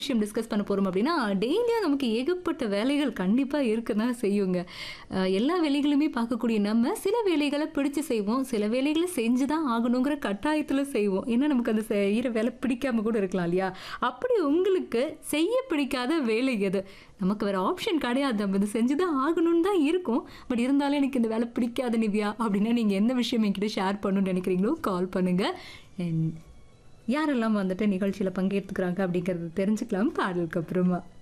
விஷயம் டிஸ்கஸ் பண்ண போறோம் அப்படின்னா, டெய்லியும் நமக்கு ஏகப்பட்ட வேலைகள் கண்டிப்பா இருக்க தான் செய்யுங்க. அ எல்லா வேலைகளுமே பார்க்கக்கூடிய நம்ம, சில வேலைகள பிடிச்சு செய்வோம். சில வேலைகள செஞ்சு தான் ஆகணுங்கிற கட்டாயத்தில செய்வோம். ஏன்னா, நமக்கு அந்த செய்ற வேலை பிடிக்காம கூட இருக்கலாம் இல்லையா? அப்படி உங்களுக்கு செய்ய பிடிக்காத வேலை எது? நமக்கு வேற ஆப்ஷன் கிடையாது. நம்ம இத செஞ்சு தான் ஆகணும்னு தான் இருக்கும். பட் இருந்தாலும் எனக்கு இந்த வேலை பிடிக்காது நிவ்யா அப்படின்னா, நீங்க எந்த விஷயம் என்கிட்ட ஷேர் பண்ணணும்னு நினைக்கிறீங்களோ கால் பண்ணுங்க. அண்ட் யாரெல்லாம் வந்துட்டு நிகழ்ச்சியில பங்கேத்துக்கிறாங்க அப்படிங்கிறத தெரிஞ்சுக்கலாம் பாடலுக்கு அப்புறமா.